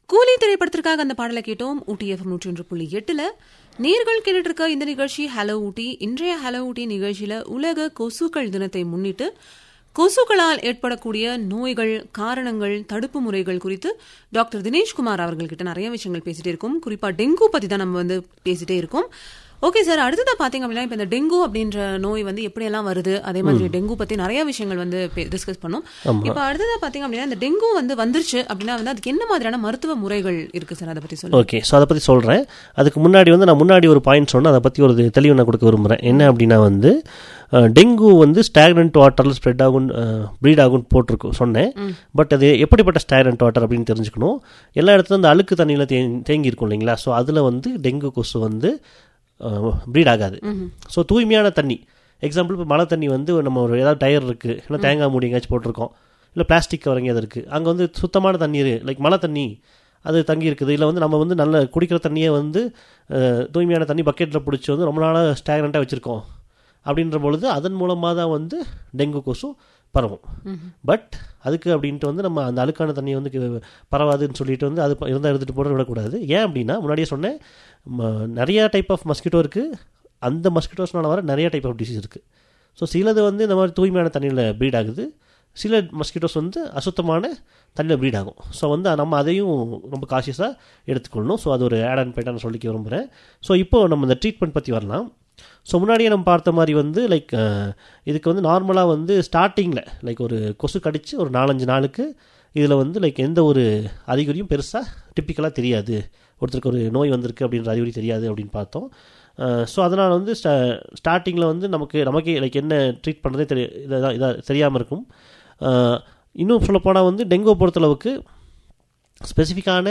கூலி திரைப்படத்திற்காக அந்த பாடலை கேட்டோம் ஊட்டி எஃப்எம் நூற்றி ஒன்று புள்ளி எட்டுல நேர்கள் கேட்டுட்டு இருக்க இந்த நிகழ்ச்சி ஹலோ ஊட்டி இன்றைய ஹலோ ஊட்டி நிகழ்ச்சியில உலக கொசுக்கள் தினத்தை முன்னிட்டு கொசுக்களால் ஏற்படக்கூடிய நோய்கள் காரணங்கள் தடுப்பு முறைகள் குறித்து டாக்டர் தினேஷ்குமார் அவர்கள்கிட்ட நிறைய விஷயங்கள் பேசிட்டே இருக்கோம் குறிப்பா டெங்கு பத்தி தான் நம்ம வந்து பேசிட்டே இருக்கோம் ஓகே சார் அடுத்ததா பாத்தீங்க அப்படின்னா இப்ப இந்த டெங்கு அப்படின்ற நோய் வந்து எப்படியெல்லாம் வருது அதே மாதிரி டெங்கு பத்தி நிறைய விஷயங்கள் வந்து டிஸ்கஸ் பண்ணோம் இப்ப அடுத்ததா பாத்தீங்க அப்படின்னா இந்த டெங்கு வந்து வந்துருச்சு அப்படின்னா வந்து அதுக்கு என்ன மாதிரியான மருத்துவ முறைகள் இருக்கு சார் அதை பத்தி சொல்லுங்க ஓகே ஸோ அதை பற்றி சொல்கிறேன் அதுக்கு முன்னாடி வந்து நான் முன்னாடி ஒரு பாயிண்ட் சொன்னேன் அதை பற்றி ஒரு தெளிவு நான் கொடுக்க விரும்புகிறேன் என்ன அப்படின்னா வந்து அஹ், டெங்கு வந்து ஸ்டாக்னன்ட் வாட்டரில் ஸ்ப்ரெட் ஆகும் ப்ரீட் ஆகும் போட்டிருக்கும் சொன்னேன் பட் அது எப்படிப்பட்ட ஸ்டாக்னன்ட் வாட்டர் அப்படின்னு தெரிஞ்சுக்கணும் எல்லா இடத்துலையும் அந்த அழுக்கு தண்ணியில் தே தேங்கி இருக்கும் இல்லைங்களா ஸோ அதில் வந்து டெங்கு கொசு வந்து ப்ரீட் ஆகாது ஸோ தூய்மையான தண்ணி எக்ஸாம்பிள் இப்போ மழை தண்ணி வந்து நம்ம ஒரு ஏதாவது டயர் இருக்குது இல்லை தேங்காய் மூடி எங்கேயாச்சும் போட்டிருக்கோம் இல்லை பிளாஸ்டிக் கவர் எங்கேயாவது இருக்குது அங்கே வந்து சுத்தமான தண்ணீர் லைக் மழை தண்ணி அது தங்கி இருக்குது இல்லை வந்து நம்ம வந்து நல்ல குடிக்கிற தண்ணியை வந்து அஹ், தூய்மையான தண்ணி பக்கெட்டில் பிடிச்சி வந்து ரொம்ப நாளாக ஸ்டாக்னண்ட்டாக வச்சுருக்கோம் அப்படின்ற பொழுது அதன் மூலமாக தான் வந்து டெங்கு கொசு பரவும் பட் அதுக்கு அப்படின்ட்டு வந்து நம்ம அந்த அழுக்கான தண்ணியை வந்து கி- பரவாதுன்னு சொல்லிட்டு வந்து அது ப- இருந்தால் எடுத்துகிட்டு போட விடக்கூடாது ஏன் அப்படின்னா முன்னாடியே சொன்னேன் ம- நிறைய டைப் ஆஃப் மஸ்கிட்டோ இருக்குது அந்த மஸ்கிட்டோஸ்னால வர நிறைய டைப் ஆஃப் டிசீஸ் இருக்குது ஸோ சிலது வந்து இந்த மாதிரி தூய்மையான தண்ணியில் ப்ரீட் ஆகுது சில மஸ்கிட்டோஸ் வந்து அசுத்தமான தண்ணியில் ப்ரீட் ஆகும் ஸோ வந்து நம்ம அதையும் ரொம்ப காஷியஸாக எடுத்துக்கொள்ளணும் ஸோ அது ஒரு ஆட் அண்ட் பேட்டாக நான் சொல்லிக்க விரும்புகிறேன் ஸோ இப்போ நம்ம இந்த ட்ரீட்மெண்ட் பற்றி வரலாம் ஸோ முன்னாடியே நம்ம பார்த்த மாதிரி வந்து லைக் இதுக்கு வந்து நார்மலாக வந்து ஸ்டார்டிங்கில் லைக் ஒரு கொசு கடிச்சு ஒரு நாலஞ்சு நாளுக்கு இதில் வந்து லைக் எந்த ஒரு அறிகுறியும் பெருசாக டிப்பிக்கலாக தெரியாது ஒருத்தருக்கு ஒரு நோய் வந்திருக்கு அப்படின்ற அறிகுறி தெரியாது அப்படின்னு பார்த்தோம் ஸோ அதனால் வந்து ஸ்டா ஸ்டார்டிங்கில் வந்து நமக்கு நமக்கே லைக் என்ன ட்ரீட் பண்ணுறதே தெரிய இதாக இதாக தெரியாமல் இருக்கும் அஹ், இன்னும் சொல்லப்போனால் வந்து டெங்கு பொறுத்தளவுக்கு ஸ்பெசிஃபிக்கான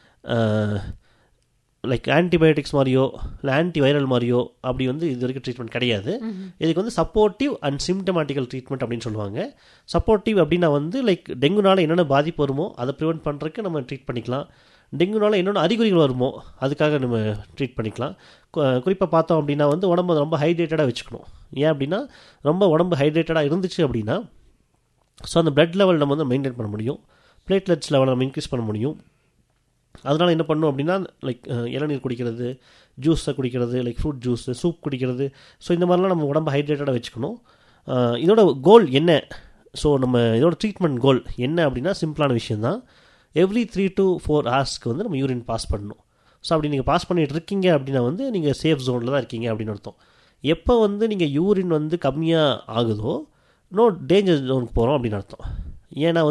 லைக் ஆன்டிபயோட்டிக்ஸ் மாதிரியோ இல்லை ஆன்டி வைரல் மாதிரியோ அப்படி வந்து இது வரைக்கும் ட்ரீட்மெண்ட் கிடையாது இதுக்கு வந்து சப்போர்ட்டிவ் அண்ட் சிம்டமேட்டிக்கல் ட்ரீட்மெண்ட் அப்படின்னு சொல்லுவாங்க சப்போர்ட்டிவ் அப்படின்னா வந்து லைக் டெங்குனால என்னென்ன பாதிப்பு வருமோ அதை ப்ரிவெண்ட் பண்ணுறதுக்கு நம்ம ட்ரீட் பண்ணிக்கலாம் டெங்குனால என்னென்ன அறிகுறிகள் வருமோ அதுக்காக நம்ம ட்ரீட் பண்ணிக்கலாம் குறிப்பாக பார்த்தோம் அப்படின்னா வந்து உடம்பு ரொம்ப ஹைட்ரேட்டடாக வச்சுக்கணும் ஏன் அப்படின்னா ரொம்ப உடம்பு ஹைட்ரேட்டடாக இருந்துச்சு அப்படின்னா ஸோ அந்த பிளட் லெவல் நம்ம வந்து மெயின்டைன் பண்ண முடியும் பிளேட்லெட்ஸ் லெவல் நம்ம இன்க்ரீஸ் பண்ண முடியும் அதனால் என்ன பண்ணணும் அப்படின்னா லைக் இளநீர் குடிக்கிறது ஜூஸை குடிக்கிறது லைக் ஃப்ரூட் ஜூஸ் சூப் குடிக்கிறது ஸோ இந்த மாதிரிலாம் நம்ம உடம்பு ஹைட்ரேட்டடாக வச்சுக்கணும் அஹ், இதோட கோல் என்ன ஸோ நம்ம இதோட ட்ரீட்மெண்ட் கோல் என்ன அப்படின்னா சிம்பிளான விஷயந்தான் எவ்ரி த்ரீ டு ஃபோர் ஹவர்ஸ்க்கு வந்து நம்ம யூரின் பாஸ் பண்ணணும் ஸோ அப்படி நீங்கள் பாஸ் பண்ணிட்டு இருக்கீங்க அப்படின்னா வந்து நீங்கள் சேஃப் ஜோனில் தான் இருக்கீங்க அப்படின்னு அர்த்தம் எப்போ வந்து நீங்கள் யூரின் வந்து கம்மியாக ஆகுதோ நோ டேஞ்சர் ஜோனுக்கு போகிறோம் அப்படின்னு அர்த்தம் ஏன்னா வந்து